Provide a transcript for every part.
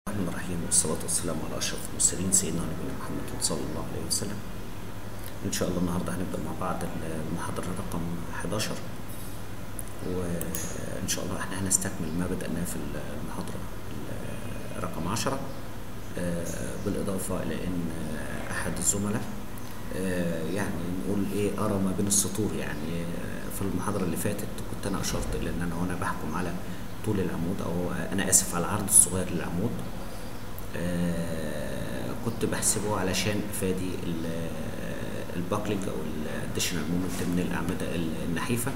الرحمن الرحيم والصلاة والسلام على أشرف المرسلين سيدنا نبينا محمد صلى الله عليه وسلم إن شاء الله النهاردة هنبدأ مع بعض المحاضرة رقم 11 وإن شاء الله احنا هنستكمل ما بدأناه في المحاضرة رقم 10 بالإضافة إلى أن أحد الزملاء يعني نقول إيه أرى ما بين السطور يعني في المحاضرة اللي فاتت كنت أنا أشرت إلى أن أنا وأنا بحكم على طول العمود أو أنا آسف على العرض الصغير للعمود آه كنت بحسبه علشان افادي الباكلينج او الاديشنال مومنت من الاعمده النحيفه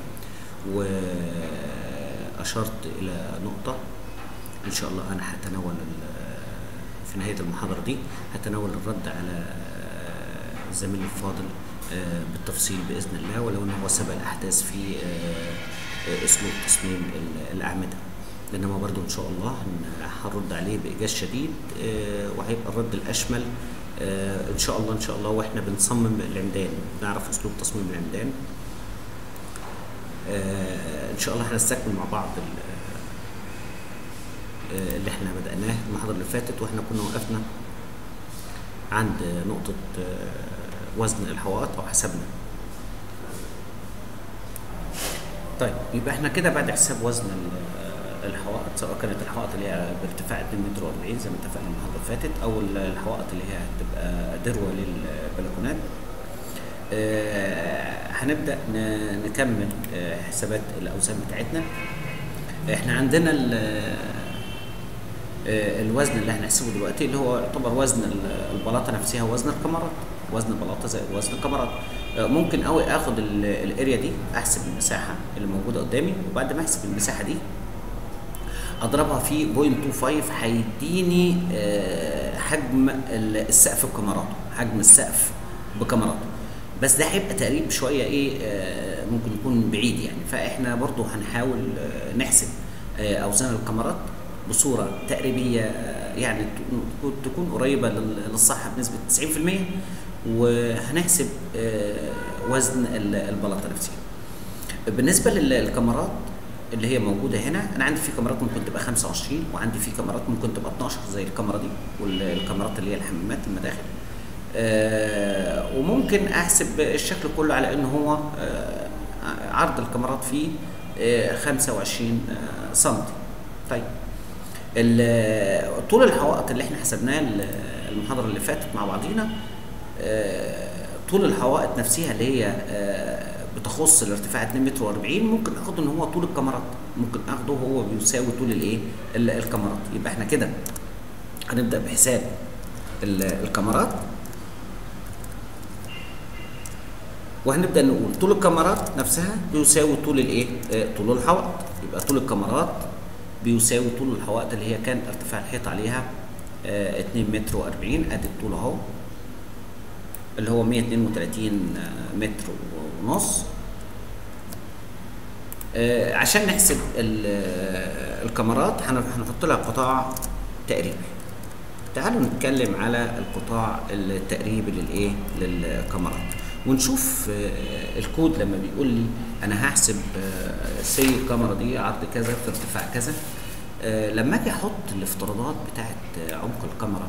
واشرت الى نقطه ان شاء الله انا هتناول في نهايه المحاضره دي هتناول الرد على زميلي الفاضل آه بالتفصيل باذن الله ولو ان هو سبق الاحداث في آه اسلوب تصميم الاعمده انما برضو ان شاء الله هنرد عليه بايجاز شديد آه وهيبقى الرد الاشمل آه ان شاء الله ان شاء الله واحنا بنصمم العمدان نعرف اسلوب تصميم العمدان آه ان شاء الله هنستكمل مع بعض اللي احنا بدأناه المحاضرة اللي فاتت واحنا كنا وقفنا عند نقطة وزن الحوائط او حسبنا طيب يبقى احنا كده بعد حساب وزن الحوائط سواء كانت الحوائط اللي هي بارتفاع 2 متر و40 زي ما اتفقنا المحاضره اللي فاتت او الحوائط اللي هي هتبقى ذروه للبلكونات آه هنبدا نكمل آه حسابات الاوزان بتاعتنا احنا عندنا آه الوزن اللي هنحسبه دلوقتي اللي هو يعتبر وزن البلاطه نفسها وزن الكمرات وزن البلاطه زائد وزن الكمرات ممكن قوي اخد الاريا دي احسب المساحه اللي موجوده قدامي وبعد ما احسب المساحه دي اضربها في 0.25 هيديني حجم السقف بكاميراته حجم السقف بكاميراته بس ده هيبقى تقريب شويه ايه ممكن يكون بعيد يعني فاحنا برضو هنحاول نحسب اوزان الكاميرات بصوره تقريبيه يعني تكون قريبه للصح بنسبه 90% وهنحسب وزن البلاطه نفسها بالنسبه للكاميرات اللي هي موجوده هنا انا عندي في كاميرات ممكن تبقى 25 وعندي في كاميرات ممكن تبقى 12 زي الكاميرا دي والكاميرات اللي هي الحمامات المداخل آه وممكن احسب الشكل كله على ان هو آه عرض الكاميرات فيه آه 25 آه سم طيب طول الحوائط اللي احنا حسبناه المحاضره اللي فاتت مع بعضينا آه طول الحوائط نفسها اللي هي آه بتخص الارتفاع 2 متر و40 ممكن اخده ان هو طول الكاميرات ممكن اخده هو بيساوي طول الايه الكاميرات يبقى احنا كده هنبدا بحساب الكاميرات وهنبدا نقول طول الكاميرات نفسها بيساوي طول الايه آه طول الحوائط يبقى طول الكاميرات بيساوي طول الحوائط اللي هي كان ارتفاع الحيط عليها آه 2 متر و40 ادي الطول اهو اللي هو 132 متر ونص آه عشان نحسب الكاميرات هنحط لها قطاع تقريبي تعالوا نتكلم على القطاع التقريبي للايه للكاميرات ونشوف آه الكود لما بيقول لي انا هحسب آه سي الكاميرا دي عرض كذا في ارتفاع كذا لما اجي احط الافتراضات بتاعت عمق الكاميرا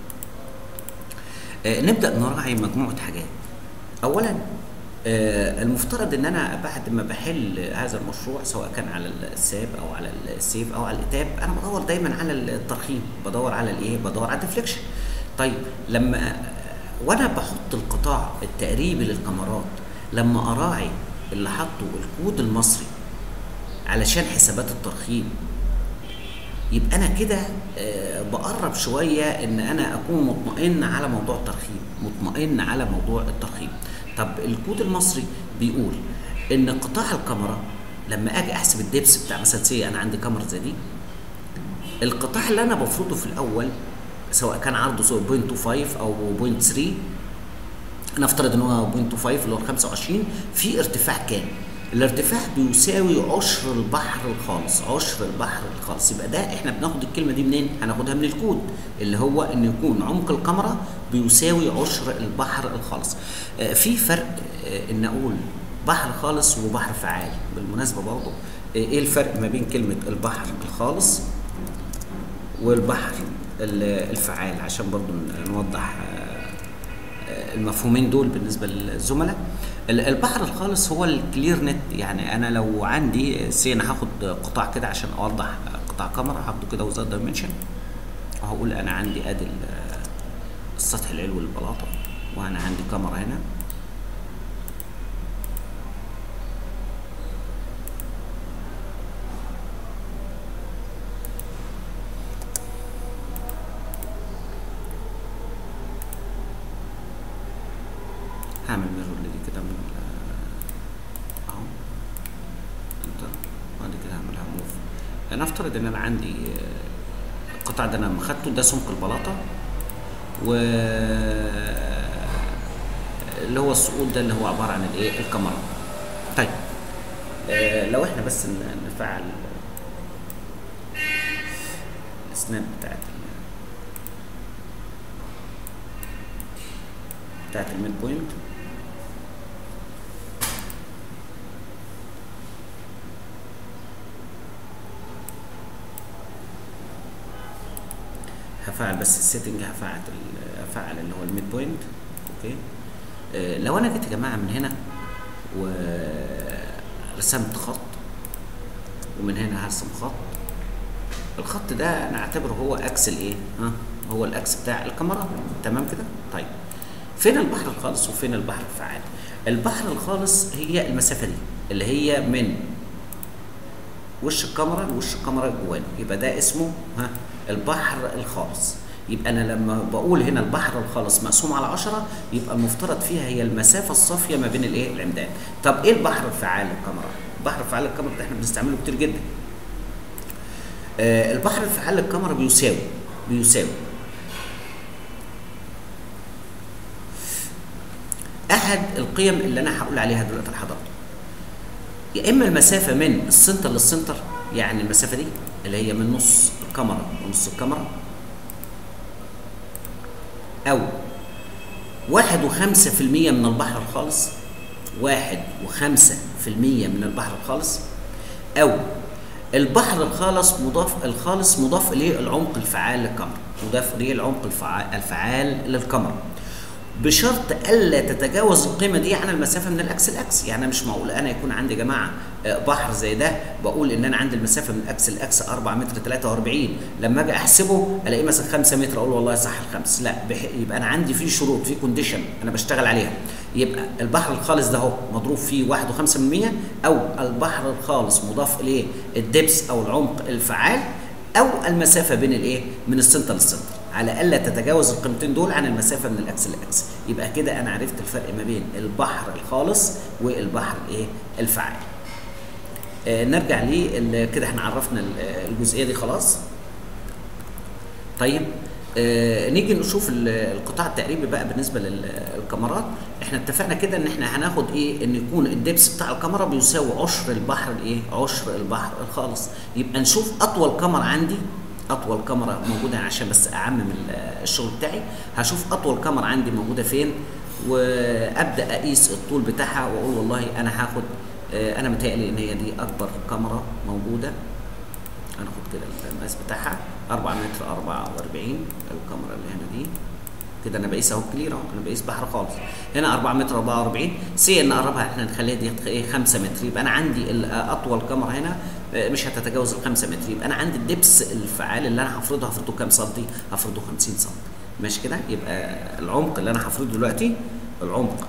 نبدا نراعي مجموعه حاجات اولا المفترض ان انا بعد ما بحل هذا المشروع سواء كان على الساب او على السيف او على الاتاب انا بدور دايما على الترخيم بدور على الايه بدور على الديفليكشن طيب لما وانا بحط القطاع التقريبي للكاميرات لما اراعي اللي حطه الكود المصري علشان حسابات الترخيم يبقى انا كده بقرب شويه ان انا اكون مطمئن على موضوع الترخيم مطمئن على موضوع الترخيم طب الكود المصري بيقول ان قطاع الكاميرا لما اجي احسب الدبس بتاع مثلا سي انا عندي كاميرا زي دي القطاع اللي انا بفرضه في الاول سواء كان عرضه 0.25 او 0.3 نفترض ان هو 0.25 اللي هو 25 في ارتفاع كام الارتفاع بيساوي عشر البحر الخالص عشر البحر الخالص يبقى ده احنا بناخد الكلمه دي منين هناخدها من الكود اللي هو ان يكون عمق الكاميرا بيساوي عشر البحر الخالص آه في فرق آه ان اقول بحر خالص وبحر فعال بالمناسبه برضه آه ايه الفرق ما بين كلمه البحر الخالص والبحر ال- الفعال عشان برضو ن- نوضح آه، آه، المفهومين دول بالنسبه للزملاء ال- البحر الخالص هو الكلير نت يعني انا لو عندي سي انا هاخد قطاع كده عشان اوضح قطاع كاميرا هاخده كده وزاد دايمنشن وهقول انا عندي ادي ال- السطح العلوي للبلاطه وانا عندي كاميرا هنا هعمل ميرور دي كده من ال- اهو انتر بعد كده هعملها موف انا افترض ان انا عندي آه، القطع ده انا لما خدته ده سمك البلاطه و اللي هو السقوط ده اللي هو عباره عن الايه الكاميرا طيب آه لو احنا بس ن- نفعل السناب بتاعت ال- بتاعت الميد بوينت هفعل بس السيتنج هفعل ال- هفعل اللي هو الميد بوينت اوكي آه لو انا جيت يا جماعه من هنا ورسمت خط ومن هنا هرسم خط الخط ده انا اعتبره هو اكس الايه ها هو الاكس بتاع الكاميرا تمام كده طيب فين البحر الخالص وفين البحر الفعال البحر الخالص هي المسافه دي اللي هي من وش الكاميرا لوش الكاميرا جواني يبقى ده اسمه ها البحر الخالص يبقى انا لما بقول هنا البحر الخالص مقسوم على 10 يبقى المفترض فيها هي المسافه الصافيه ما بين الايه العمدان طب ايه البحر الفعال للكاميرا البحر الفعال للكاميرا ده احنا بنستعمله كتير جدا آه البحر الفعال للكاميرا بيساوي بيساوي احد القيم اللي انا هقول عليها دلوقتي لحضرتك يا اما المسافه من السنتر للسنتر يعني المسافه دي اللي هي من نص الكاميرا ونص الكاميرا او واحد وخمسة في المية من البحر الخالص واحد وخمسة في المية من البحر الخالص او البحر الخالص مضاف الخالص مضاف اليه العمق الفعال للكاميرا مضاف اليه العمق الفعال, الفعال للكاميرا بشرط الا تتجاوز القيمه دي عن المسافه من الاكس لاكس يعني مش معقول انا يكون عندي يا جماعه آه، بحر زي ده بقول ان انا عندي المسافه من الاكس لاكس 4 متر 43 لما اجي احسبه الاقيه مثلا 5 متر اقول والله صح الخمس لا بح... يبقى انا عندي في شروط في كونديشن انا بشتغل عليها يبقى البحر الخالص ده اهو مضروب فيه 1.5% او البحر الخالص مضاف اليه الدبس او العمق الفعال او المسافه بين الايه من السنتر للسنتر على الا تتجاوز القيمتين دول عن المسافه من الاكس للاكس يبقى كده انا عرفت الفرق ما بين البحر الخالص والبحر الايه الفعال آه نرجع ليه كده احنا عرفنا ال- الجزئيه دي خلاص طيب آه نيجي نشوف ال- القطاع التقريبي بقى بالنسبه للكاميرات احنا اتفقنا كده ان احنا هناخد ايه ان يكون الدبس بتاع الكاميرا بيساوي عشر البحر الايه عشر البحر الخالص يبقى نشوف اطول كاميرا عندي اطول كاميرا موجوده عشان بس اعمم ال- الشغل بتاعي هشوف اطول كاميرا عندي موجوده فين وابدا اقيس الطول بتاعها واقول والله انا هاخد آه، انا متهيألي ان هي دي اكبر كاميرا موجوده هناخد كده المقاس بتاعها 4 متر 44 الكاميرا اللي هنا دي كده انا بقيس اهو كلير اهو انا بقيس بحر خالص هنا 4 متر 44 سي ان قربها احنا نخليها دي ايه 5 متر يبقى انا عندي ال- اطول كاميرا هنا آه، مش هتتجاوز ال 5 متر يبقى انا عندي الدبس الفعال اللي انا هفرضه هفرضه كام سنتي؟ هفرضه 50 سم ماشي كده يبقى العمق اللي انا هفرضه دلوقتي العمق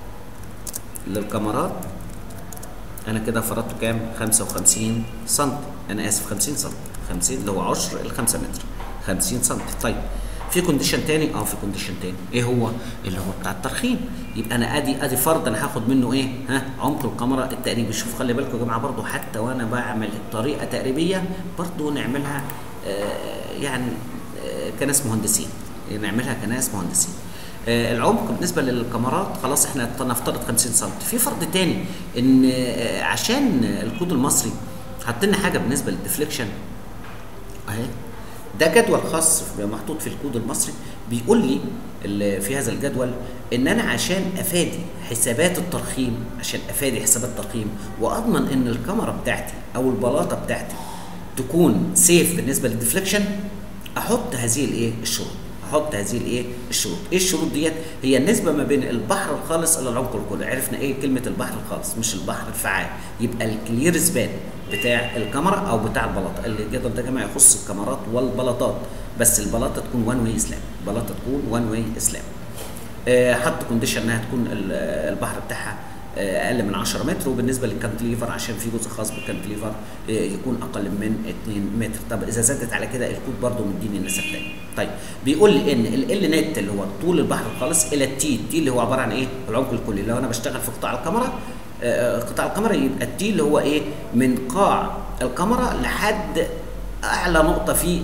للكاميرات انا كده فرضته كام 55 سم انا اسف 50 سم 50 اللي هو عشر ال 5 متر 50 سم طيب في كونديشن تاني اه في كونديشن تاني ايه هو اللي هو بتاع الترخيم يبقى انا ادي ادي فرض انا هاخد منه ايه ها عمق الكاميرا التقريبي شوف خلي بالكم يا جماعه برضو حتى وانا بعمل طريقه تقريبيه برضو نعملها آه يعني آه كناس مهندسين نعملها كناس مهندسين آه، العمق بالنسبه للكاميرات خلاص احنا نفترض 50 سم في فرض تاني ان آه، عشان الكود المصري حاطين لنا حاجه بالنسبه للديفليكشن اهي ده جدول خاص محطوط في الكود المصري بيقول لي ال- في هذا الجدول ان انا عشان افادي حسابات الترخيم عشان افادي حسابات الترخيم واضمن ان الكاميرا بتاعتي او البلاطه بتاعتي تكون سيف بالنسبه للديفليكشن احط هذه الايه الشروط احط هذه الايه الشروط ايه الشروط ديت هي النسبه ما بين البحر الخالص الى العمق الكلي عرفنا ايه كلمه البحر الخالص مش البحر الفعال يبقى الكلير سبان بتاع الكاميرا او بتاع البلاطه الجدول ده يا جماعه يخص الكاميرات والبلاطات بس البلاطه تكون وان واي اسلام البلاطه تكون وان واي اسلام آه، حط كونديشن انها تكون ال- البحر بتاعها آه، اقل من 10 متر وبالنسبه للكانتليفر عشان في جزء خاص بالكانتليفر آه، يكون اقل من 2 متر طب اذا زادت على كده الكود برضو مديني النسب تاني طيب بيقول لي ان ال نت اللي هو طول البحر الخالص الى التي التي اللي هو عباره عن ايه العمق الكلي لو انا بشتغل في قطاع الكاميرا آه، قطاع الكاميرا يبقى التي اللي هو ايه من قاع الكاميرا لحد اعلى نقطه في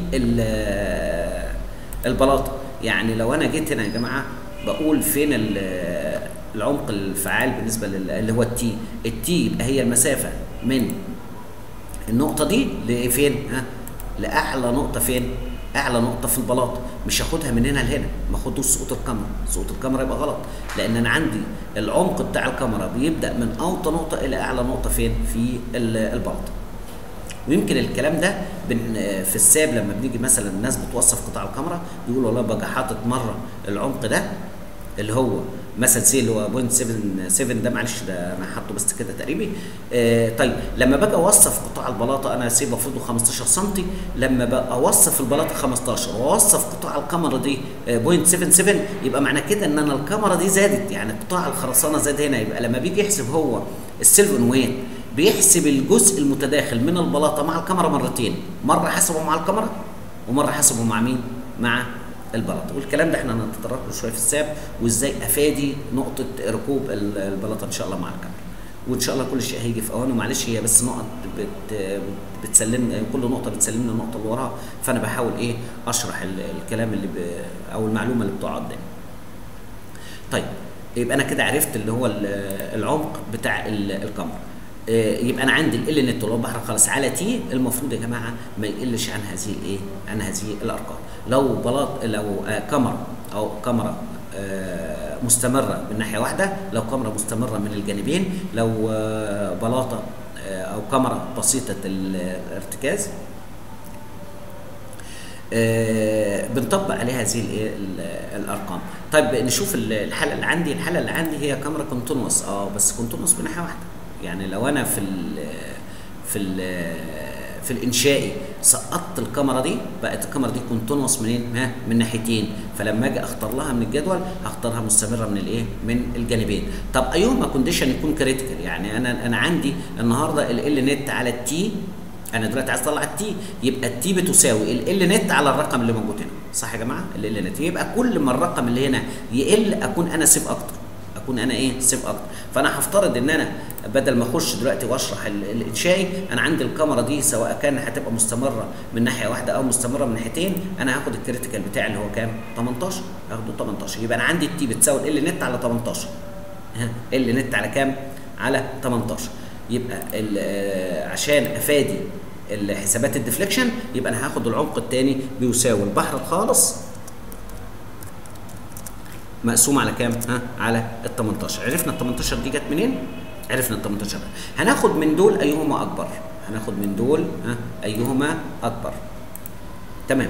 ال- البلاطه يعني لو انا جيت هنا يا جماعه بقول فين ال- العمق الفعال بالنسبه لل- اللي هو التي التي يبقى هي المسافه من النقطه دي لفين ها لاعلى نقطه فين اعلى نقطه في البلاط مش هاخدها من هنا لهنا ما اخدوش سقوط الكاميرا سقوط الكاميرا يبقى غلط لان انا عندي العمق بتاع الكاميرا بيبدا من اوطى نقطه الى اعلى نقطه فين في ال- البلاط ويمكن الكلام ده بن في الساب لما بنيجي مثلا الناس بتوصف قطاع الكاميرا بيقولوا والله باجي حاطط مره العمق ده اللي هو مثلا سي اللي هو 0.77 ده معلش ده انا حاطه بس كده تقريبي آه طيب لما باجي اوصف قطاع البلاطه انا سي بفرضه 15 سم لما بقى اوصف البلاطه 15 واوصف قطاع الكاميرا دي آه 0.77 يبقى معنى كده ان انا الكاميرا دي زادت يعني قطاع الخرسانه زاد هنا يبقى لما بيجي يحسب هو السيلفن ويت بيحسب الجزء المتداخل من البلاطه مع الكاميرا مرتين مره حسبه مع الكاميرا ومره حسبه مع مين مع البلاطه والكلام ده احنا هنتطرق له شويه في الساب وازاي افادي نقطه ركوب ال- البلاطه ان شاء الله مع الكاميرا وان شاء الله كل شيء هيجي في اوانه معلش هي بس نقط بت بتسلم كل نقطه بتسلمني النقطه اللي وراها فانا بحاول ايه اشرح ال- الكلام اللي ب او المعلومه اللي بتقع قدامي طيب يبقى انا كده عرفت اللي هو ال- العمق بتاع ال- الكاميرا آه، يبقى انا عندي ال نت اللي هو البحر خالص على تي المفروض يا جماعه ما يقلش عن هذه الايه عن هذه الارقام لو بلاط لو آه، كاميرا او كاميرا آه، مستمره من ناحيه واحده لو كاميرا مستمره من الجانبين لو آه، بلاطه آه، او كاميرا بسيطه الارتكاز آه، بنطبق عليها هذه الايه ال- الارقام طيب نشوف ال- الحاله اللي عندي الحاله اللي عندي هي كاميرا كونتينوس اه بس كونتينوس من ناحيه واحده يعني لو انا في ال في ال في الانشائي سقطت الكاميرا دي بقت الكاميرا دي كونتينوس منين ها من ناحيتين فلما اجي اختار لها من الجدول هختارها مستمره من الايه من الجانبين طب ايهما كونديشن يكون كريتيكال يعني انا انا عندي النهارده ال نت على التي انا دلوقتي عايز اطلع التي يبقى التي بتساوي ال نت على الرقم اللي موجود هنا صح يا جماعه ال نت يبقى كل ما الرقم اللي هنا يقل اكون انا سيف اكتر اكون انا ايه سيف اكتر فانا هفترض ان انا بدل ما اخش دلوقتي واشرح ال- الانشائي انا عندي الكاميرا دي سواء كان هتبقى مستمره من ناحيه واحده او مستمره من ناحيتين انا هاخد الكريتيكال بتاعي اللي هو كام 18 هاخده 18 يبقى انا عندي التي بتساوي ال نت على 18 ها ال نت على كام على 18 يبقى ال- آه، عشان افادي الحسابات الديفليكشن يبقى انا هاخد العمق الثاني بيساوي البحر الخالص مقسوم على كام؟ ها؟ على ال 18 عرفنا ال 18 دي جت منين؟ عرفنا ال 18 هناخد من دول ايهما اكبر هناخد من دول ها ايهما اكبر تمام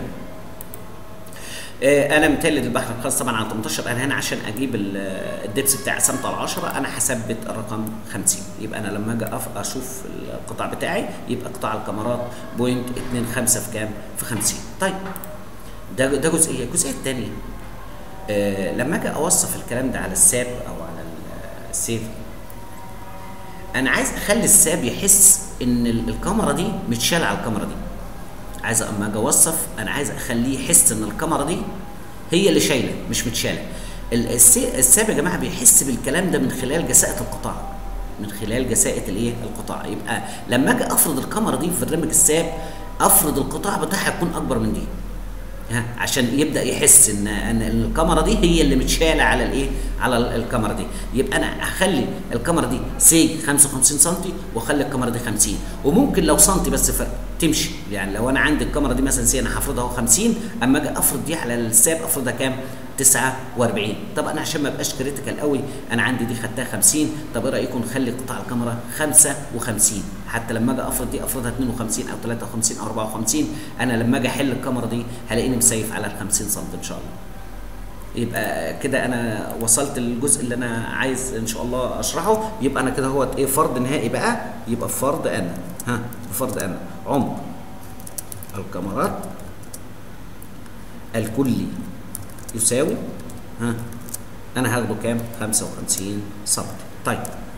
آه، انا متلد البحر الخاص طبعا على 18 انا هنا عشان اجيب ال- الدبس بتاع قسمته على 10 انا هثبت الرقم 50 يبقى انا لما اجي أف- اشوف القطاع بتاعي يبقى قطاع الكاميرات بوينت 25 في كام؟ في 50 طيب ده ده جزئيه الجزئيه الثانيه آه لما اجي اوصف الكلام ده على الساب او على ال- السيف انا عايز اخلي الساب يحس ان ال- الكاميرا دي متشاله على الكاميرا دي عايز اما اجي اوصف انا عايز اخليه يحس ان الكاميرا دي هي اللي شايله مش متشاله ال- السي- الساب يا جماعه بيحس بالكلام ده من خلال جساءه القطاع من خلال جساءه الايه القطاع يبقى لما اجي افرض الكاميرا دي في برنامج الساب افرض القطاع بتاعها يكون اكبر من دي ها عشان يبدا يحس ان ان الكاميرا دي هي اللي متشاله على الايه على ال- الكاميرا دي يبقى انا اخلي الكاميرا دي سي 55 سم واخلي الكاميرا دي 50 وممكن لو سنتي بس فرق تمشي يعني لو انا عندي الكاميرا دي مثلا سي انا هفرضها اهو 50 اما اجي افرض دي على الساب افرضها كام 49 طب انا عشان ما ابقاش كريتيكال قوي انا عندي دي خدتها 50 طب ايه رايكم نخلي قطاع الكاميرا 55 حتى لما اجي افرض دي افرضها 52 او 53 او 54 انا لما اجي احل الكاميرا دي هلاقيني مسيف على ال 50 سم ان شاء الله يبقى كده انا وصلت للجزء اللي انا عايز ان شاء الله اشرحه يبقى انا كده هو ايه فرض نهائي بقى يبقى فرض انا ها بفرض انا عمق الكاميرات الكلي يساوي ها انا هاخده كام 55 سم طيب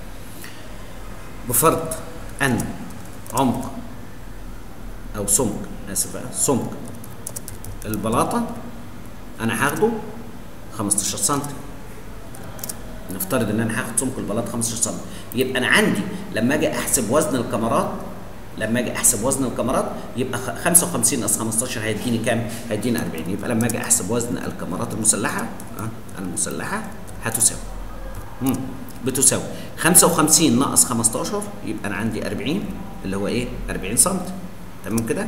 بفرض ان عمق او سمك اسف بقى سمك البلاطه انا هاخده 15 سم نفترض ان انا هاخد سمك البلاط 15 سم يبقى انا عندي لما اجي احسب وزن الكاميرات لما اجي احسب وزن الكاميرات يبقى 55 ناقص 15 هيديني كام؟ هيديني 40 يبقى لما اجي احسب وزن الكاميرات المسلحه أه؟ المسلحه هتساوي مم. بتساوي 55 ناقص 15 يبقى انا عندي 40 اللي هو ايه؟ 40 سم تمام كده؟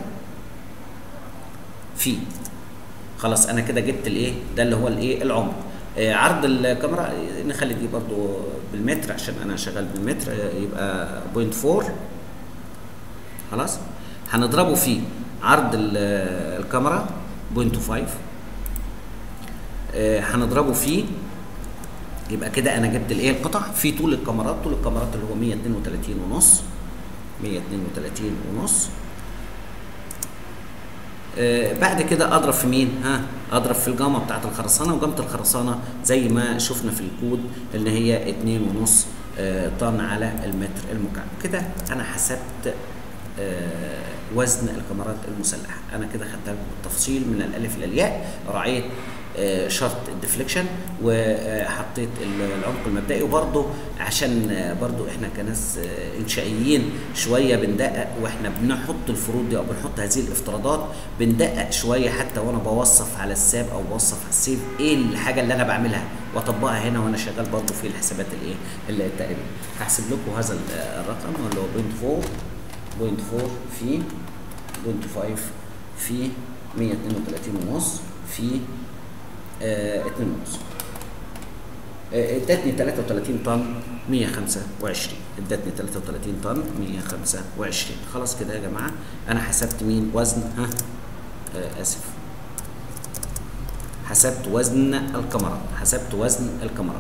في خلاص انا كده جبت الايه؟ ده اللي هو الايه؟ العمق آه عرض الكاميرا نخلي دي برضو بالمتر عشان انا شغال بالمتر آه يبقى 0.4 خلاص هنضربه في عرض الكاميرا 0.5 آه هنضربه في يبقى كده انا جبت الايه القطع في طول الكاميرات طول الكاميرات اللي هو 132 ونص 132 ونص آه بعد كده اضرب في مين ها اضرب في الجامعه بتاعت الخرسانه وجامعه الخرسانه زي ما شفنا في الكود اللي هي 2.5 آه طن على المتر المكعب كده انا حسبت آه وزن الكاميرات المسلحه انا كده خدتها لكم بالتفصيل من الالف الى الياء راعيت آه شرط الديفليكشن وحطيت العمق المبدئي وبرضه عشان برضه احنا كناس انشائيين شويه بندقق واحنا بنحط الفروض دي او بنحط هذه الافتراضات بندقق شويه حتى وانا بوصف على الساب او بوصف على السيف ايه الحاجه اللي انا بعملها واطبقها هنا وانا شغال برضه في الحسابات الايه التقريبيه هحسب لكم هذا الرقم اللي هو 0.4 0.4 في 0.5 في 132 ونص في آه 2 ونص ادتني 33 طن 125 ادتني 33 طن 125 خلاص كده يا جماعه انا حسبت مين وزن ها آه اسف حسبت وزن الكاميرات حسبت وزن الكاميرات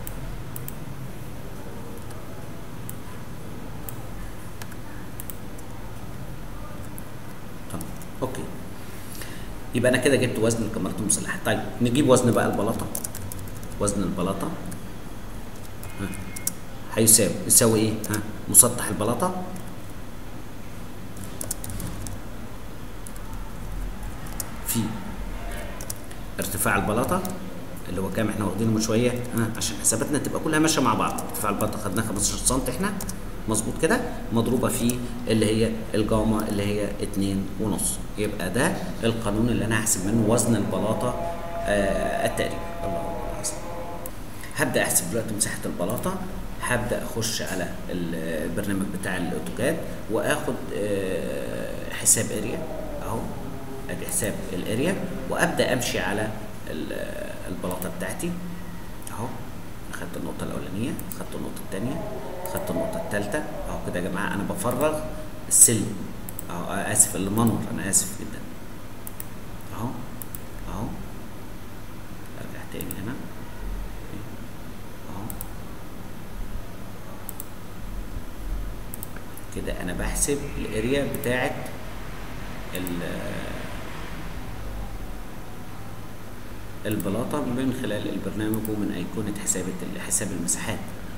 اوكي يبقى انا كده جبت وزن الكاميرات المسلحه طيب نجيب وزن بقى البلاطه وزن البلاطه ها هيساوي يساوي ايه ها مسطح البلاطه في ارتفاع البلاطه اللي هو كام احنا واخدينه من شويه ها عشان حساباتنا تبقى كلها ماشيه مع بعض ارتفاع البلاطه خدناه 15 سم احنا مظبوط كده مضروبه في اللي هي الجاما اللي هي اتنين ونص يبقى ده القانون اللي انا هحسب منه وزن البلاطه آه التقريبي الله اكبر هبدا احسب دلوقتي مساحه البلاطه هبدا اخش على البرنامج بتاع الاوتوكاد واخد آه حساب اريا اهو ادي حساب الاريا وابدا امشي على البلاطه بتاعتي اهو اخدت النقطه الاولانيه اخدت النقطه الثانيه خدت النقطة الثالثة اهو كده يا جماعة أنا بفرغ السلم أهو آسف المنور أنا آسف جدا أهو أهو أرجع تاني هنا أهو كده أنا بحسب الأريا بتاعت البلاطة من خلال البرنامج ومن أيقونة حساب حساب المساحات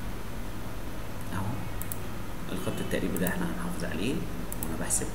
الخط التقريبي ده احنا هنحافظ عليه وانا بحسب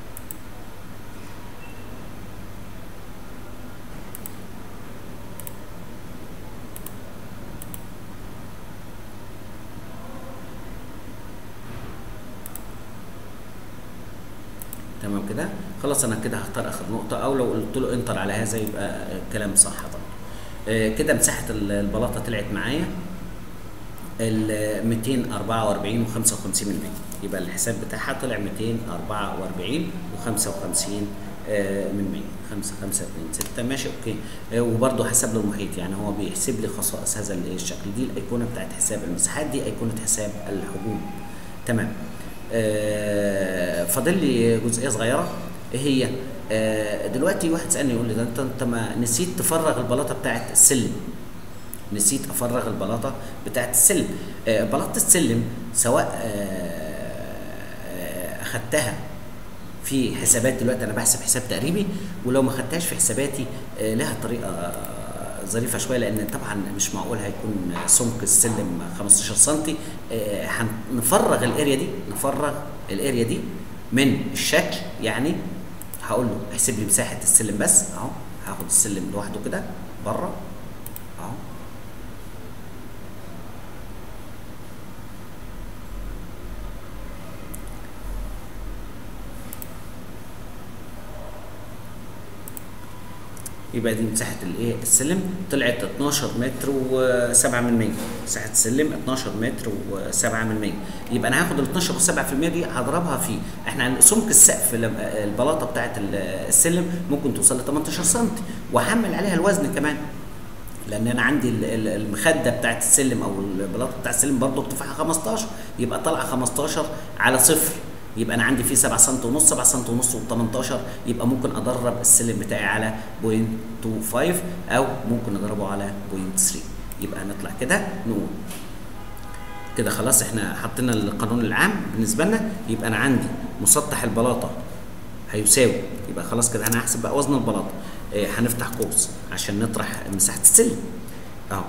تمام كده خلاص انا كده هختار اخر نقطه او لو قلت له انتر على هذا يبقى كلام صح برضه آه كده مساحه البلاطه طلعت معايا ال 244 و55 مللي يبقى الحساب بتاعها طلع 244 و55 من 100 5 5 2 6 ماشي اوكي آه، وبرده حسب للمحيط يعني هو بيحسب لي خصائص هذا الايه الشكل دي الايقونه بتاعت حساب المساحات دي ايقونه حساب الحجوم تمام آه، فاضل لي جزئيه صغيره ايه هي آه، دلوقتي واحد سالني يقول لي ده انت انت ما نسيت تفرغ البلاطه بتاعت السلم نسيت افرغ البلاطه بتاعت السلم آه، بلاطه السلم سواء آه، آه، اخدتها في حسابات دلوقتي انا بحسب حساب تقريبي ولو ما خدتهاش في حساباتي آه، لها طريقه آه، ظريفه شويه لان طبعا مش معقول هيكون سمك السلم 15 سم هنفرغ الاريا دي نفرغ الاريا دي من الشكل يعني هقول له احسب لي مساحه السلم بس اهو هاخد السلم لوحده كده بره اهو يبقى دي مساحه الايه السلم طلعت 12 متر و7 من 100 مساحه السلم 12 متر و7 من 100 يبقى انا هاخد ال 12 و7% دي هضربها في احنا عن- سمك السقف لما- البلاطه بتاعه ال- السلم ممكن توصل ل 18 سم وهحمل عليها الوزن كمان لان انا عندي ال- ال- المخده بتاعت السلم او البلاطه بتاع السلم برضه ارتفاعها 15 يبقى طالعه 15 على صفر يبقى انا عندي فيه 7 سم ونص 7 سم ونص و18 يبقى ممكن ادرب السلم بتاعي على 0.25 او ممكن اضربه على 0.3 يبقى هنطلع كده نقول كده خلاص احنا حطينا القانون العام بالنسبه لنا يبقى انا عندي مسطح البلاطه هيساوي يبقى خلاص كده انا هحسب بقى وزن البلاطه اه هنفتح قوس عشان نطرح مساحه السلم اهو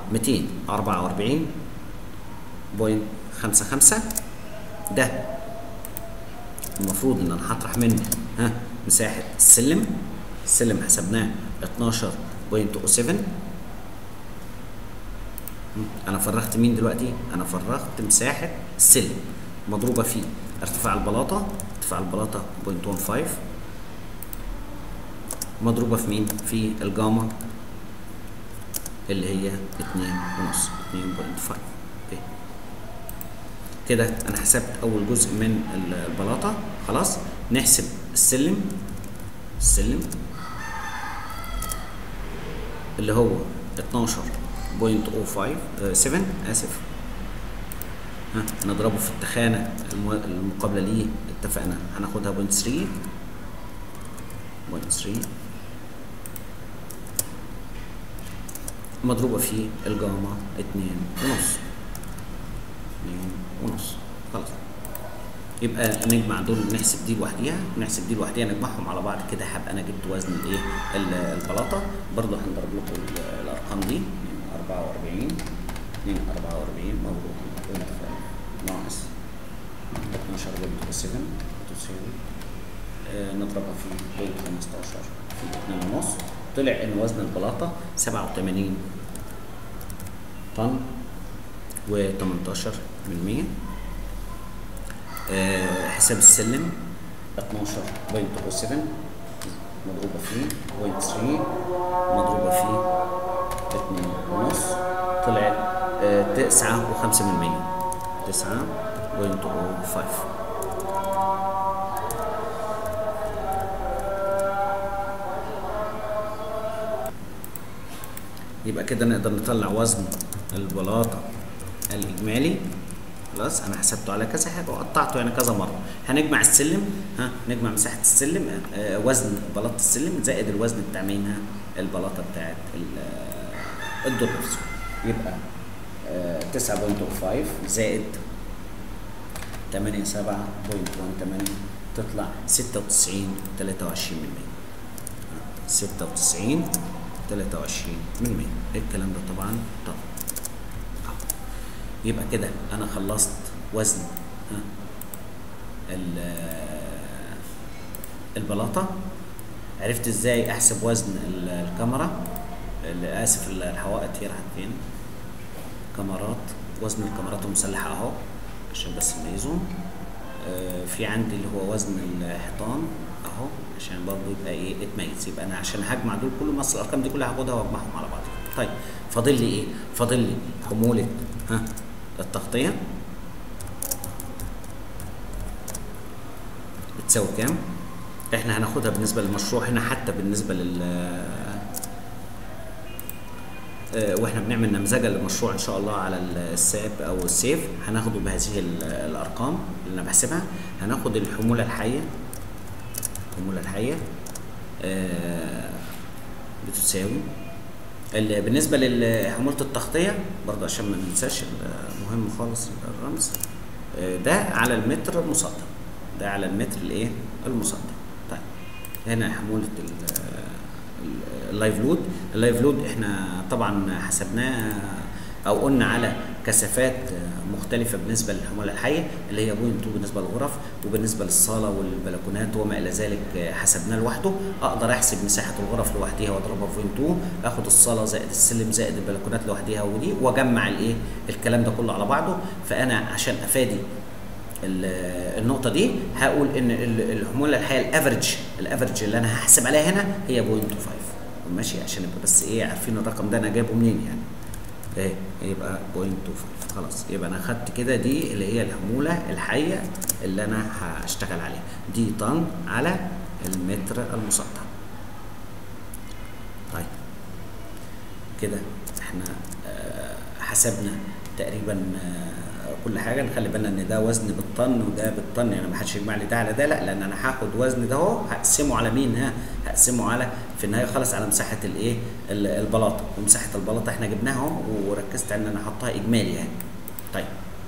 244.55 ده المفروض ان انا هطرح منه ها مساحه السلم السلم حسبناه 12.07 انا فرغت مين دلوقتي انا فرغت مساحه السلم مضروبه في ارتفاع البلاطه ارتفاع البلاطه 0.15 مضروبه في مين في الجاما اللي هي 2 ونص 2.5 اوكي كده انا حسبت اول جزء من البلاطه خلاص نحسب السلم السلم اللي هو 12.057 اسف ها نضربه في التخانه الم- المقابله ليه اتفقنا هناخدها 0.3 0.3 مضروبه في الجاما 2 ونص 2 ونص خلاص يبقى نجمع دول نحسب دي لوحديها ونحسب دي لوحديها نجمعهم على بعض كده هبقى انا جبت وزن الايه ال- البلاطه برضه هنضرب لكم ال- الارقام دي 44 2 44 مضروب بوينت ناقص 12 بوينت 7 تساوي آه، نضربها في بوينت 15 في 2 ونص طلع ان وزن البلاطه 87 طن و18 من 100 آه، حساب السلم 12.07 مضروبة في 0.3 مضروبة في 2 ونص طلعت آه، تسعة وخمسة من مية تسعة بوينت فايف يبقى كده نقدر نطلع وزن البلاطة الإجمالي خلاص أنا حسبته على كذا حاجة وقطعته يعني كذا مرة هنجمع السلم ها نجمع مساحة السلم آه وزن بلاطة السلم زائد الوزن بتاع مين ها البلاطة بتاعت ال- آه، الدور نفسه يبقى آه 9.05 زائد 87.18 تطلع 96 23 من 100 96 23 من 100 الكلام ده طبعا طبعا يبقى كده انا خلصت وزن ها ال- البلاطه عرفت ازاي احسب وزن ال- الكاميرا ال- اسف ال- الحوائط هي راحت فين كاميرات وزن الكاميرات المسلحه اهو عشان بس نميزهم آه، في عندي اللي هو وزن الحيطان اهو عشان برضه يبقى ايه اتميز يبقى انا عشان هجمع دول كلهم اصل الارقام دي كلها هاخدها واجمعهم على بعض طيب فاضل لي ايه فاضل لي حموله ها التغطيه بتساوي كام احنا هناخدها بالنسبه للمشروع هنا حتى بالنسبه لل آه، واحنا بنعمل نمذجه للمشروع ان شاء الله على الساب او السيف هناخده بهذه ال- الارقام اللي انا بحسبها هناخد الحموله الحيه الحموله الحيه آه، بتساوي ال- بالنسبه لحموله التغطيه برضه عشان ما ننساش المهم خالص الرمز آه، ده على المتر المسطح ده على المتر الايه المسطح طيب هنا حموله ال- ال- اللايف لود اللايف لود احنا طبعا حسبناه او قلنا على كثافات مختلفة بالنسبة للحمولة الحية اللي هي بوينت 2 بالنسبة للغرف وبالنسبة للصالة والبلكونات وما إلى ذلك حسبناه لوحده أقدر أحسب مساحة الغرف لوحدها وأضربها في بوينت 2 آخد الصالة زائد السلم زائد البلكونات لوحدها ودي وأجمع الإيه الكلام ده كله على بعضه فأنا عشان أفادي ال- النقطه دي هقول ان ال- الحموله الحقيقه الافرج الافرج اللي انا هحسب عليها هنا هي 0.25 ماشي عشان يبقى بس ايه عارفين الرقم ده انا جايبه منين يعني ايه يبقى 0.25 خلاص يبقى انا خدت كده دي اللي هي الحموله الحيه اللي انا هشتغل عليها دي طن على المتر المسطح طيب كده احنا آه، حسبنا تقريبا آه، كل حاجه نخلي بالنا ان ده وزن بالطن وده بالطن يعني ما حدش يجمع لي ده على ده لا لان انا هاخد وزن ده اهو هقسمه على مين ها هقسمه على في النهايه خالص على مساحه الايه ال- البلاطه ومساحه البلاطه احنا جبناها اهو وركزت ان انا احطها اجمالي يعني طيب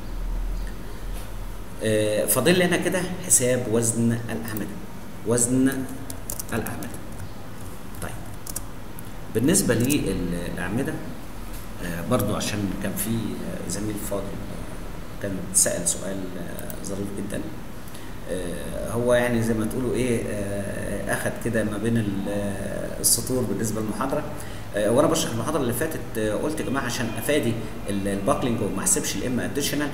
آه، فاضل لنا كده حساب وزن الاعمده وزن الاعمده طيب بالنسبه للاعمده آه، برضو عشان كان في آه، زميل فاضل آه، كان سأل سؤال آه، ظريف جدا آه، هو يعني زي ما تقولوا ايه آه، اخد كده ما بين ال- آه، السطور بالنسبه للمحاضره آه، وانا بشرح المحاضره اللي فاتت آه، قلت يا جماعه عشان افادي ال- الباكلينج وما احسبش الام اديشنال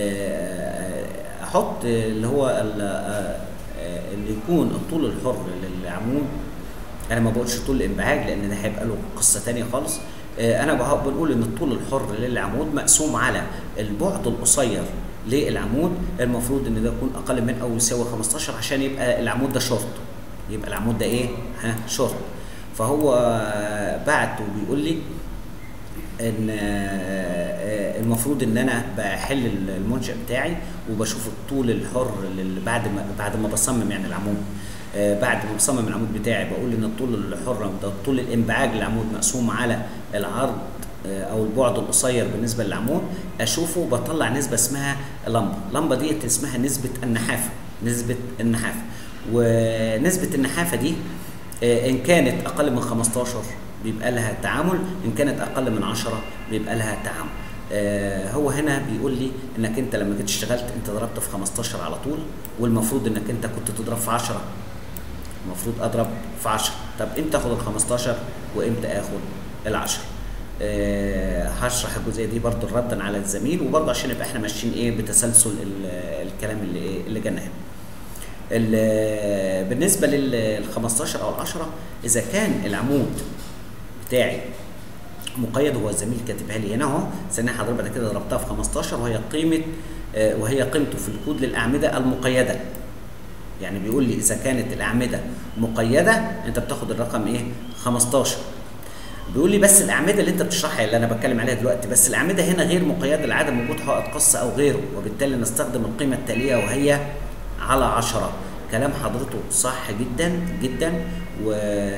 احط اللي هو ال- آه، آه، اللي يكون الطول الحر للعمود انا ما بقولش طول الانبعاج لان ده هيبقى له قصه تانية خالص آه، انا بقى- بنقول ان الطول الحر للعمود مقسوم على البعد القصير للعمود المفروض ان ده يكون اقل من او يساوي 15 عشان يبقى العمود ده شورت يبقى العمود ده ايه ها شورت فهو آه، بعت وبيقول لي ان آه، المفروض ان انا بحل المنشا بتاعي وبشوف الطول الحر لل- بعد ما بعد ما بصمم يعني العمود آه، بعد ما بصمم العمود بتاعي بقول ان الطول الحر ده طول الانبعاج للعمود مقسوم على العرض آه، او البعد القصير بالنسبه للعمود اشوفه بطلع نسبه اسمها لمبه اللمبه دي اسمها نسبه النحافه نسبه النحافه ونسبه النحافه دي آه، ان كانت اقل من 15 بيبقى لها تعامل ان كانت اقل من 10 بيبقى لها تعامل آه، هو هنا بيقول لي انك انت لما جيت اشتغلت انت ضربت في 15 على طول والمفروض انك انت كنت تضرب في 10 المفروض اضرب في 10 طب امتى اخد ال 15 وامتى اخد ال 10 أه هشرح الجزئيه دي برضو ردا على الزميل وبرضو عشان يبقى احنا ماشيين ايه بتسلسل ال- الكلام اللي ايه اللي جانا هنا ال- بالنسبه لل 15 او ال 10 اذا كان العمود بتاعي مقيد هو الزميل كاتبها لي هنا اهو ثانيه حضرتك بعد كده ضربتها في 15 وهي قيمه آه، وهي قيمته في الكود للاعمده المقيده يعني بيقول لي اذا كانت الاعمده مقيده انت بتاخد الرقم ايه 15 بيقول لي بس الاعمده اللي انت بتشرحها اللي انا بتكلم عليها دلوقتي بس الاعمده هنا غير مقيده لعدم وجود حائط قص او غيره وبالتالي نستخدم القيمه التاليه وهي على 10 كلام حضرته صح جدا جدا و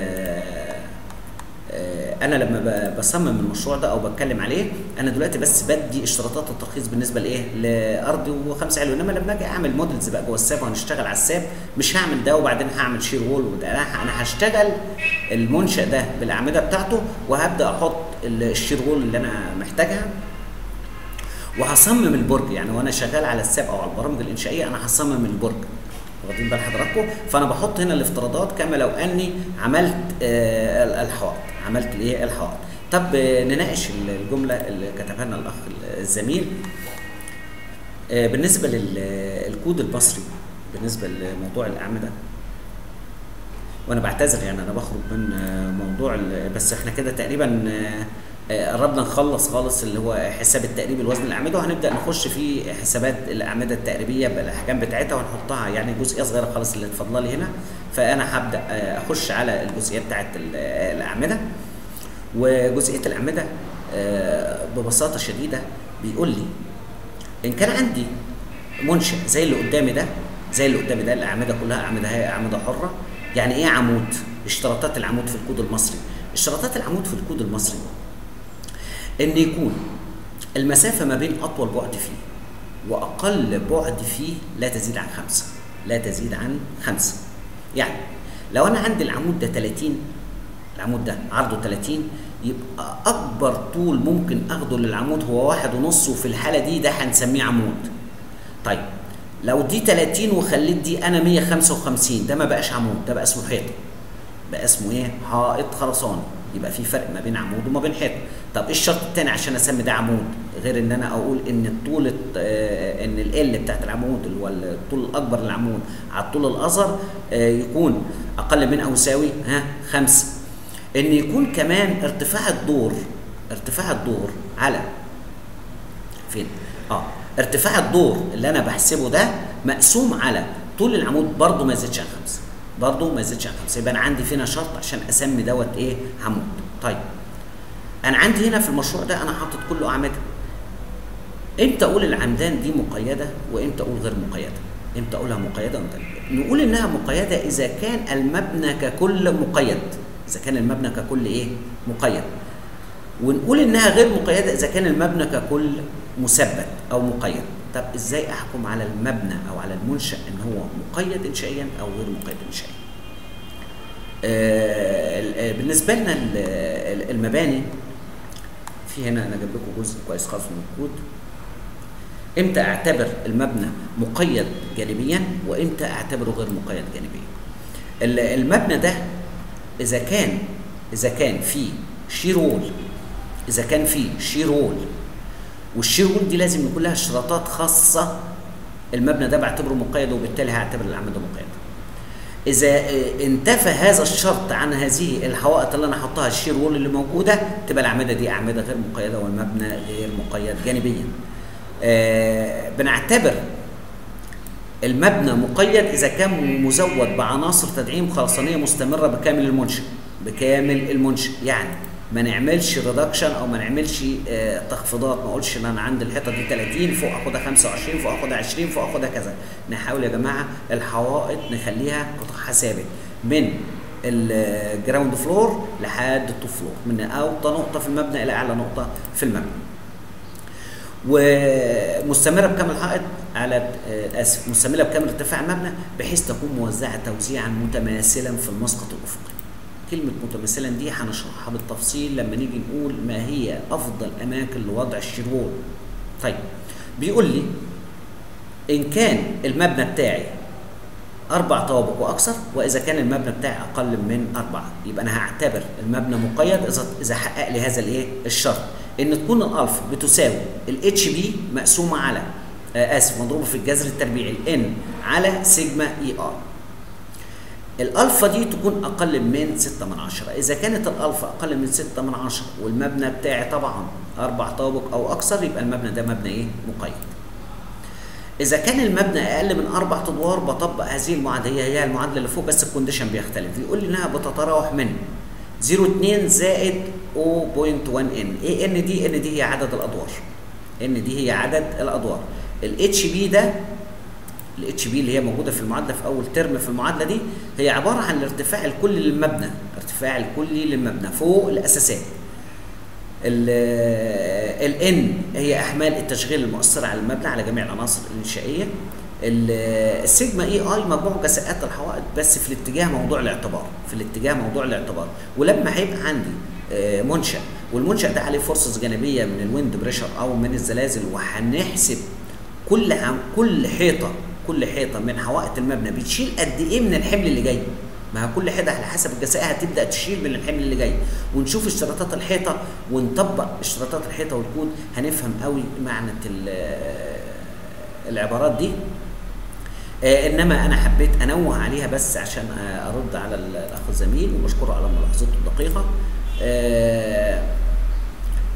آه، انا لما ب- بصمم المشروع ده او بتكلم عليه انا دلوقتي بس بدي اشتراطات الترخيص بالنسبه لايه لارض وخمسه علوي انما لما اجي اعمل موديلز بقى جوه الساب وهنشتغل على الساب مش هعمل ده وبعدين هعمل شير وول وده انا انا هشتغل المنشا ده بالاعمده بتاعته وهبدا احط ال- الشير وول اللي انا محتاجها وهصمم البرج يعني وانا شغال على الساب او على البرامج الانشائيه انا هصمم البرج واخدين بال حضراتكم فانا بحط هنا الافتراضات كما لو اني عملت آه، الحوائط عملت الايه الحوائط طب آه، نناقش الجمله اللي كتبها لنا الاخ الزميل آه، بالنسبه للكود البصري بالنسبه لموضوع الاعمده وانا بعتذر يعني انا بخرج من آه، موضوع ال- بس احنا كده تقريبا آه، آه، قربنا نخلص خالص اللي هو حساب التقريب الوزن الاعمده وهنبدا نخش في حسابات الاعمده التقريبيه بالاحكام بتاعتها ونحطها يعني جزئيه صغيره خالص اللي اتفضل لي هنا فانا هبدا آه، اخش على الجزئيه بتاعت ال- آه، الاعمده وجزئيه الاعمده آه، ببساطه شديده بيقول لي ان كان عندي منشأ زي اللي قدامي ده زي اللي قدامي ده الاعمده كلها اعمده هي اعمده حره يعني ايه عمود اشتراطات العمود في الكود المصري اشتراطات العمود في الكود المصري ان يكون المسافه ما بين اطول بعد فيه واقل بعد فيه لا تزيد عن خمسة لا تزيد عن خمسة يعني لو انا عندي العمود ده 30 العمود ده عرضه 30 يبقى اكبر طول ممكن اخده للعمود هو واحد ونص وفي الحاله دي ده هنسميه عمود طيب لو دي 30 وخليت دي انا 155 ده ما بقاش عمود ده بقى اسمه حيطه بقى اسمه ايه حائط خرساني يبقى في فرق ما بين عمود وما بين حيطه طب ايه الشرط الثاني عشان اسمي ده عمود غير ان انا اقول ان الطول الت- آه، ان ال بتاعت العمود اللي هو الطول الاكبر للعمود على الطول الاصغر آه، يكون اقل من او يساوي ها خمسة ان يكون كمان ارتفاع الدور ارتفاع الدور على فين؟ اه ارتفاع الدور اللي انا بحسبه ده مقسوم على طول العمود برضه ما يزيدش عن خمسه برضه ما يزيدش عن خمسه يبقى انا عندي فينا شرط عشان اسمي دوت ايه عمود طيب انا عندي هنا في المشروع ده انا حاطط كله اعمده امتى اقول العمدان دي مقيده وامتى اقول غير مقيده امتى اقولها مقيده وامتى لا؟ نقول انها مقيده اذا كان المبنى ككل مقيد اذا كان المبنى ككل ايه مقيد ونقول انها غير مقيده اذا كان المبنى ككل مثبت او مقيد طب ازاي احكم على المبنى او على المنشا ان هو مقيد انشائيا او غير مقيد انشائيا آه، ال- آه، بالنسبه لنا ال- ال- المباني في هنا انا جايب لكم جزء كويس خالص من الكود امتى اعتبر المبنى مقيد جانبيا وامتى اعتبره غير مقيد جانبيا ال- المبنى ده اذا كان اذا كان فيه شير وول اذا كان فيه شير وول والشير وول دي لازم يكون لها اشتراطات خاصه المبنى ده بعتبره مقيد وبالتالي هعتبر الاعمده مقيده اذا اه، انتفى هذا الشرط عن هذه الحوائط اللي انا حطها الشير وول اللي موجوده تبقى الاعمده دي اعمده غير مقيده والمبنى غير مقيد جانبيا آه بنعتبر المبنى مقيد اذا كان مزود بعناصر تدعيم خرسانيه مستمره بكامل المنشا بكامل المنشا يعني ما نعملش ريدكشن او ما نعملش آه تخفيضات ما اقولش ان انا عندي الحيطه دي 30 فوق اخدها 25 فوق اخدها 20 فوق اخدها كذا نحاول يا جماعه الحوائط نخليها قطعها ثابت من الجراوند فلور لحد التوب فلور من اوطى نقطه في المبنى الى اعلى نقطه في المبنى ومستمره بكامل الحائط على آه، اسف مستمره بكامل ارتفاع المبنى بحيث تكون موزعه توزيعا متماثلا في المسقط الافقي. كلمه متماثلا دي هنشرحها بالتفصيل لما نيجي نقول ما هي افضل اماكن لوضع الشيرول. طيب بيقول لي ان كان المبنى بتاعي اربع طوابق واكثر واذا كان المبنى بتاعي اقل من اربعه يبقى انا هعتبر المبنى مقيد اذا اذا حقق لي هذا الايه الشرط ان تكون الالفا بتساوي الاتش بي مقسومه على آه اسف مضروبه في الجذر التربيعي الان على سيجما اي ار الالفا دي تكون اقل من 6 من عشرة اذا كانت الالفا اقل من 6 من عشرة والمبنى بتاعي طبعا اربع طوابق او اكثر يبقى المبنى ده مبنى ايه مقيد اذا كان المبنى اقل من اربع ادوار بطبق هذه المعادله هي هي المعادله اللي فوق بس الكونديشن بيختلف بيقول لي انها بتتراوح من 0.2 زائد 0.1 ان ايه ان دي ان دي هي عدد الادوار ان دي هي عدد الادوار الاتش بي ده الاتش بي اللي هي موجوده في المعادله في اول ترم في المعادله دي هي عباره عن الارتفاع الكلي للمبنى الارتفاع الكلي للمبنى فوق الاساسات الان هي احمال التشغيل المؤثره على المبنى على جميع العناصر الانشائيه السيجما اي اي مجموع جزاءات الحوائط بس في الاتجاه موضوع الاعتبار في الاتجاه موضوع الاعتبار ولما هيبقى عندي منشا والمنشا ده عليه فرصه جانبيه من الويند بريشر او من الزلازل وهنحسب كل عم كل حيطه كل حيطه من حوائط المبنى بتشيل قد ايه من الحمل اللي جاي ما هي كل حيطه على حسب الجزاء هتبدا تشيل من الحمل اللي جاي ونشوف اشتراطات الحيطه ونطبق اشتراطات الحيطه والكود هنفهم قوي معنى العبارات دي آه انما انا حبيت انوه عليها بس عشان آه ارد على الاخ الزميل وبشكره على ملاحظته الدقيقه آه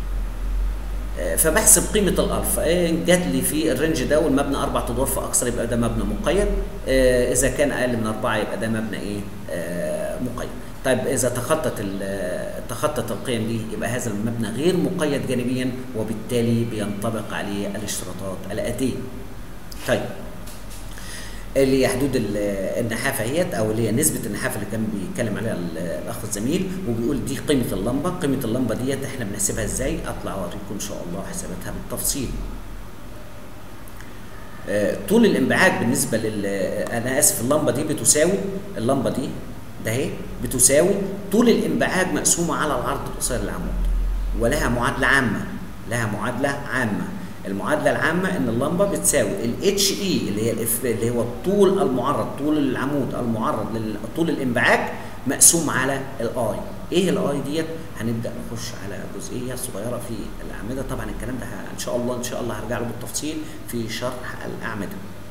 فبحسب قيمه الالفا إيه جات لي في الرينج ده والمبنى اربع ادوار فاكثر يبقى ده مبنى مقيد آه، اذا كان اقل من اربعه يبقى ده مبنى ايه آه، مقيد طيب اذا تخطت ال- تخطت القيم دي يبقى هذا المبنى غير مقيد جانبيا وبالتالي بينطبق عليه الاشتراطات الاتيه طيب اللي هي حدود ال- النحافه هيت او اللي هي نسبه النحافه اللي كان بيتكلم عليها ال- الاخ الزميل وبيقول دي قيمه اللمبه قيمه اللمبه ديت احنا بنحسبها ازاي اطلع اوريكم ان شاء الله حساباتها بالتفصيل آه، طول الانبعاج بالنسبه لل انا اسف اللمبه دي بتساوي اللمبه دي ده اهي بتساوي طول الانبعاج مقسومه على العرض القصير للعمود ولها معادله عامه لها معادله عامه المعادله العامه ان اللمبه بتساوي الاتش اي اللي هي الاف اللي هو الطول المعرض طول العمود المعرض لطول الانبعاج مقسوم على الاي ايه الاي ديت هنبدا نخش على جزئيه صغيره في الاعمده طبعا الكلام ده ه- ان شاء الله ان شاء الله هرجع له بالتفصيل في شرح الاعمده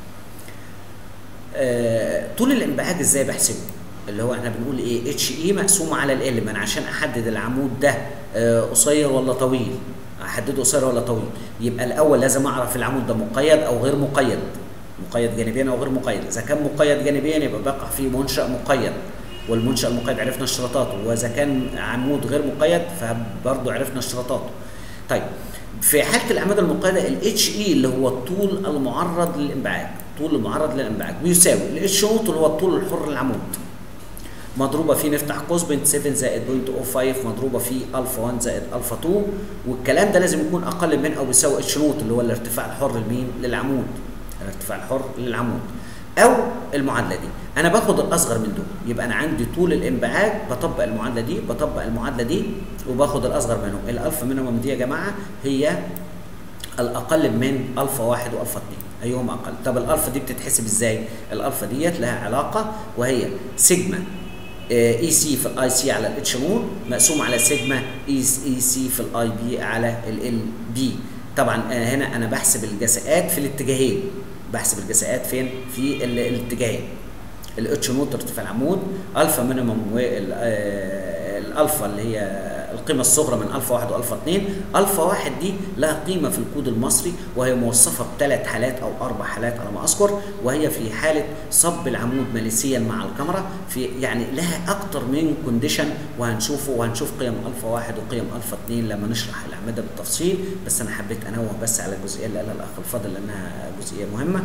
آه، طول الانبعاج ازاي بحسبه اللي هو احنا بنقول ايه اتش اي مقسوم على ال ما انا عشان احدد العمود ده آه، قصير ولا طويل احدده قصير ولا طويل يبقى الاول لازم اعرف العمود ده مقيد او غير مقيد مقيد جانبيا او غير مقيد اذا كان مقيد جانبيا يبقى بقع في منشا مقيد والمنشا المقيد عرفنا اشتراطاته واذا كان عمود غير مقيد فبرضه عرفنا اشتراطاته طيب في حاله الاعمده المقيده الاتش اي اللي هو الطول المعرض للانبعاج طول المعرض للانبعاج بيساوي الاتش نوت اللي هو الطول الحر للعمود مضروبه في نفتح قوس بين 7 زائد 0.05 مضروبه في الفا 1 زائد الفا 2 والكلام ده لازم يكون اقل من او بيساوي اتش نوت اللي هو الارتفاع الحر لمين؟ للعمود الارتفاع الحر للعمود او المعادله دي انا باخد الاصغر من دول يبقى انا عندي طول الانبعاج بطبق المعادله دي بطبق المعادله دي وباخد الاصغر منهم الالفا مينيمم دي يا جماعه هي الاقل من الفا واحد والفا اثنين ايهم اقل طب الالفا دي بتتحسب ازاي الالفا ديت لها علاقه وهي سيجما اي سي في الاي سي على الاتش نون مقسوم على سيجما اي سي في الاي بي على ال بي طبعا آه، هنا انا بحسب الجزاءات في الاتجاهين بحسب الجزاءات فين في ال- الاتجاهين الاتش نوت ارتفاع العمود الفا مينيمم والالفا اللي هي القيمه الصغرى من الفا واحد والفا اثنين الفا واحد دي لها قيمه في الكود المصري وهي موصفه بثلاث حالات او اربع حالات على ما اذكر وهي في حاله صب العمود ماليسيا مع الكاميرا في يعني لها اكتر من كونديشن وهنشوفه وهنشوف قيم الفا واحد وقيم الفا اثنين لما نشرح الاعمده بالتفصيل بس انا حبيت انوه بس على الجزئيه اللي قالها الاخ الفاضل لانها جزئيه مهمه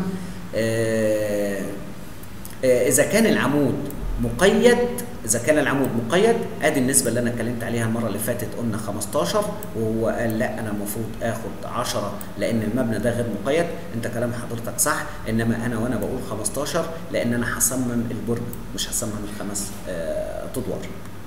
آه آه، اذا كان العمود مقيد اذا كان العمود مقيد ادي النسبه اللي انا اتكلمت عليها المره اللي فاتت قلنا 15 وهو قال لا انا المفروض اخد 10 لان المبنى ده غير مقيد انت كلام حضرتك صح انما انا وانا بقول 15 لان انا هصمم البرج مش هصمم الخمس آه، ادوار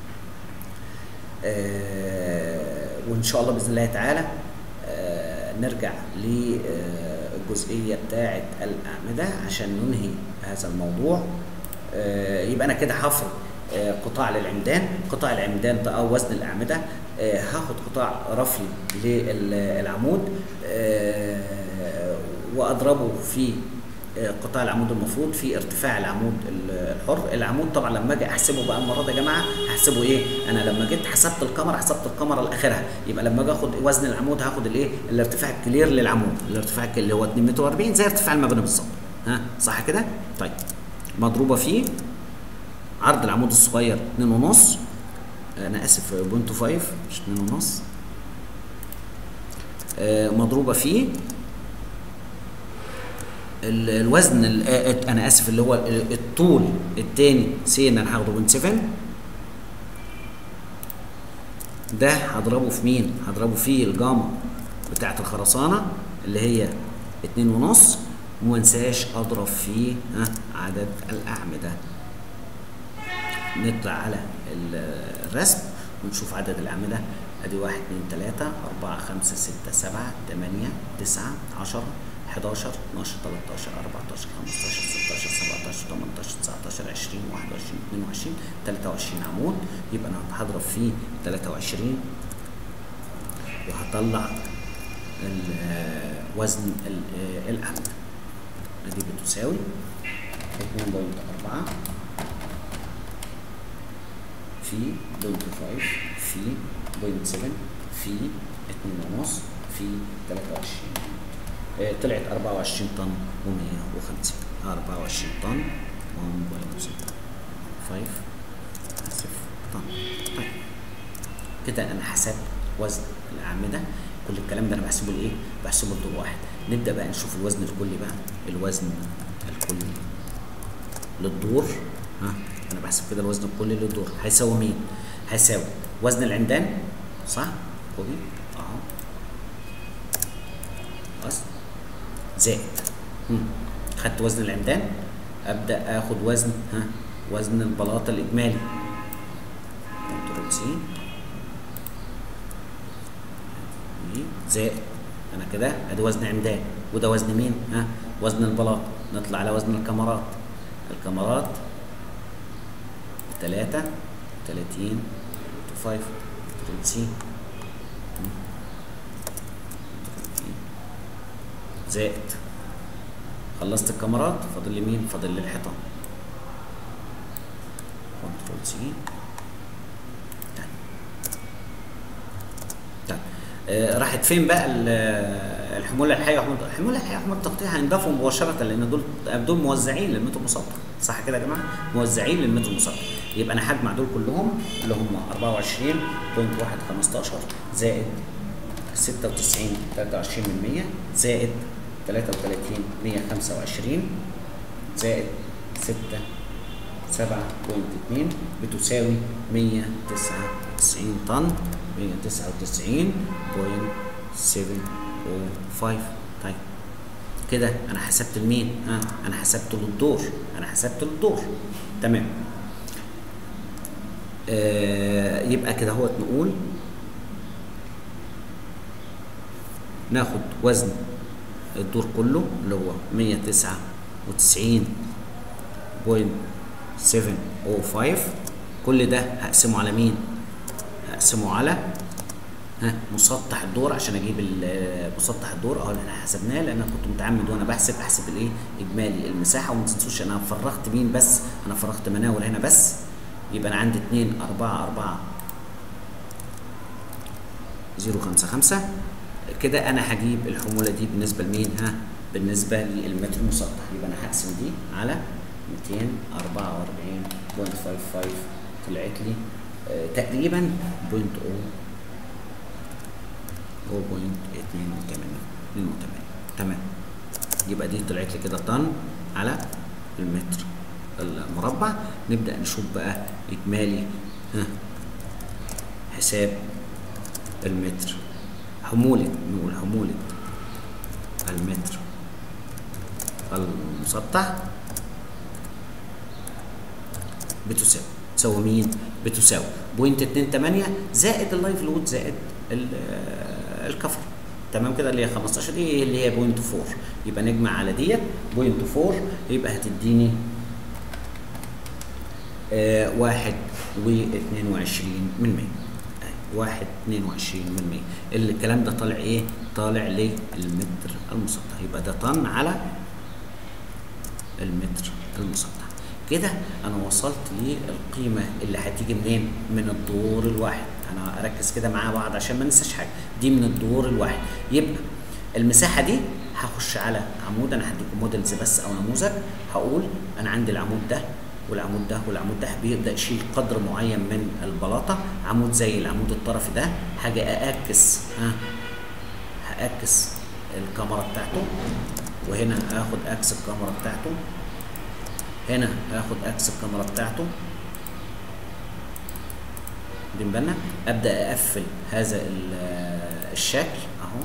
آه، وان شاء الله باذن الله تعالى آه، نرجع للجزئيه بتاعه الاعمده عشان ننهي هذا الموضوع آه، يبقى انا كده هفرض آه، قطاع للعمدان قطاع العمدان ده او وزن الاعمده آه، هاخد قطاع رفلي للعمود آه، واضربه في آه، قطاع العمود المفروض في ارتفاع العمود ال- الحر العمود طبعا لما اجي احسبه بقى المره دي يا جماعه هحسبه ايه انا لما جيت حسبت الكاميرا حسبت الكاميرا لاخرها يبقى لما اجي اخد وزن العمود هاخد الايه الارتفاع الكلير للعمود الارتفاع الكلير اللي هو 2 متر 40 زي ارتفاع المبنى بالظبط ها صح كده طيب مضروبه في عرض العمود الصغير 2 ونص انا اسف بوينت 5 مش 2 ونص آه، مضروبه في ال- الوزن ال- آه، انا اسف اللي هو ال- الطول الثاني سي ان انا هاخده بوينت 7 ده هضربه في مين؟ هضربه في الجاما بتاعت الخرسانه اللي هي اتنين ونص وما انساش اضرب فيه ها عدد الاعمده نطلع على ال- الرسم ونشوف عدد الأعمدة أدي واحد اتنين تلاتة أربعة خمسة ستة سبعة تمانية تسعة عشرة حداشر اتناشر تلاتاشر أربعتاشر خمستاشر ستاشر سبعتاشر تمنتاشر تسعتاشر عشرين واحد وعشرين اتنين وعشرين تلاتة وعشرين عمود يبقى أنا هضرب فيه تلاتة وعشرين وهطلع ال- وزن ال- الأعمدة دي بتساوي اتنين بوينت أربعة في بوينت 5 في بوينت 7 في اتنين ونص في 23 آه، طلعت 24 طن و150 24 طن 1.5 اسف طن طيب كده انا حسبت وزن الاعمده كل الكلام ده انا بحسبه لايه؟ بحسبه لدور واحد نبدا بقى نشوف الوزن الكلي بقى الوزن الكلي للدور ها انا بحسب كده الوزن الكلي للدور هيساوي مين؟ هيساوي وزن العمدان صح؟ كوبي اهو بس زائد مم. خدت وزن العمدان ابدا اخد وزن ها وزن البلاطه الاجمالي كنترول سي زائد انا كده ادي وزن عمدان وده وزن مين ها وزن البلاط نطلع على وزن الكاميرات الكاميرات 3 30 5 كنترول سي زائد خلصت الكاميرات فاضل لي مين فاضل لي الحيطان كنترول سي طيب طيب آه راحت فين بقى ال- الحموله الحيه وحموله الحموله الحيه وحموله التقطيع هينضافوا مباشره لان دول دول موزعين للمتر المسطح صح كده يا جماعه موزعين للمتر المسطح يبقى انا هجمع دول كلهم اللي هم 24.115 زائد 96 23 من 100 زائد 33 125 زائد 6 7.2 بتساوي 199 طن 199.705 طيب كده انا حسبت لمين؟ ها انا حسبت للدور انا حسبت للدور تمام آه يبقى كده هو نقول ناخد وزن الدور كله اللي هو 199.705 كل ده هقسمه على مين؟ هقسمه على ها مسطح الدور عشان اجيب ال- مسطح الدور اهو اللي احنا حسبناه لان انا كنت متعمد وانا بحسب احسب الايه اجمالي المساحه وما تنسوش انا فرغت مين بس انا فرغت مناول هنا بس يبقى انا عندي 2 4 4 055 كده انا هجيب الحموله دي بالنسبه لمين ها بالنسبه للمتر المسطح يبقى انا هقسم دي على 244.55 طلعت لي آه تقريبا بوينت او 0.82 تمام يبقى دي طلعت لي كده طن على المتر المربع نبدا نشوف بقى اجمالي ها حساب المتر حمولة نقول حمولة المتر المسطح بتساوي تساوي مين؟ بتساوي بوينت 28 زائد اللايف لود زائد ال- آه، الكفر تمام كده اللي هي 15 دي اللي هي بوينت 4 يبقى نجمع على ديت بوينت 4 يبقى هتديني آه واحد واثنين وعشرين من مية آه، واحد اتنين وعشرين من مية الكلام ده طالع ايه؟ طالع للمتر المسطح يبقى ده طن على المتر المسطح كده انا وصلت للقيمه اللي هتيجي منين من الدور الواحد انا اركز كده مع بعض عشان ما ننساش حاجه دي من الدور الواحد يبقى المساحه دي هخش على عمود انا هديكم موديلز بس او نموذج هقول انا عندي العمود ده والعمود ده والعمود ده بيبدا يشيل قدر معين من البلاطه عمود زي العمود الطرفي ده هاجي اعكس ها هاعكس الكاميرا بتاعته وهنا هاخد اكس الكاميرا بتاعته هنا هاخد اكس الكاميرا بتاعته واخدين بالنا ابدا اقفل هذا ال- الشكل اهو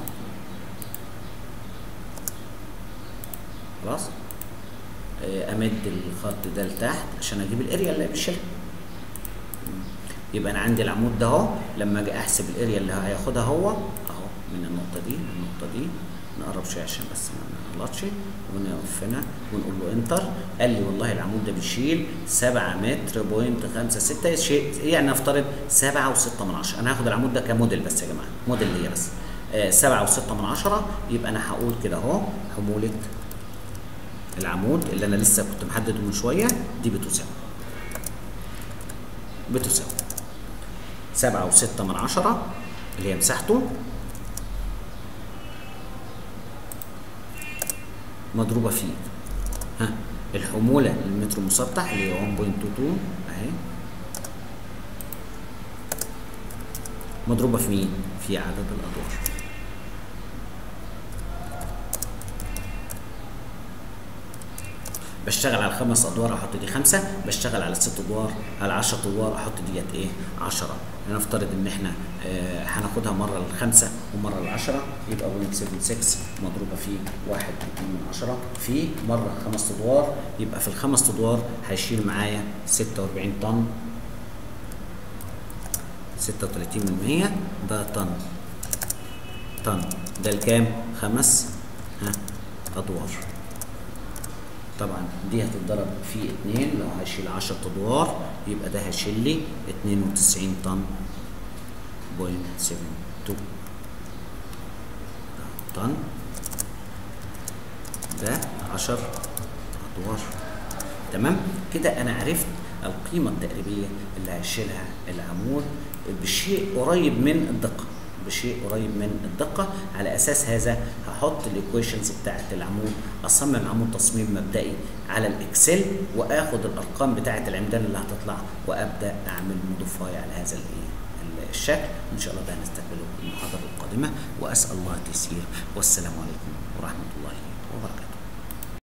خلاص آه، امد الخط ده لتحت عشان اجيب الاريا اللي بيشيلها يبقى انا عندي العمود ده اهو لما اجي احسب الاريا اللي هياخدها هو اهو من النقطه دي للنقطه دي نقرب شويه عشان بس ما نغلطش ونقف هنا ونقول له انتر قال لي والله العمود ده بيشيل 7 متر بوينت 5 6 شيء يعني نفترض 7 و6 من 10 انا هاخد العمود ده كموديل بس يا جماعه موديل ليا بس آه 7 و6 من 10 يبقى انا هقول كده اهو حموله العمود اللي انا لسه كنت محدده من شويه دي بتساوي بتساوي سبعة وستة من عشرة اللي هي مساحته مضروبه في ها الحموله للمتر مسطح اللي هي 1.22 اهي مضروبه في مين في عدد الادوار بشتغل على الخمس ادوار احط دي خمسه بشتغل على الست ادوار على 10 ادوار احط ديت ايه 10 نفترض ان احنا آه هناخدها مره للخمسه ومره للعشره يبقى 1.76 مضروبه في 1 من 10 في مره خمس ادوار يبقى في الخمس ادوار هيشيل معايا 46 طن 36 من 100 ده طن طن ده الكام؟ خمس ها ادوار طبعا دي هتتضرب في 2 لو هشيل 10 ادوار يبقى ده هيشيل لي 92 طن بوينت 72 طن ده 10 ادوار تمام كده انا عرفت القيمه التقريبيه اللي هيشيلها العمود بشيء قريب من الدقه بشيء قريب من الدقه على اساس هذا هحط الايكويشنز بتاعه العمود اصمم عمود تصميم مبدئي على الاكسل واخد الارقام بتاعه العمدان اللي هتطلع وابدا اعمل موديفاي على هذا الايه الشكل ان شاء الله ده هنستقبله في المحاضره القادمه واسال الله التيسير والسلام عليكم ورحمه الله وبركاته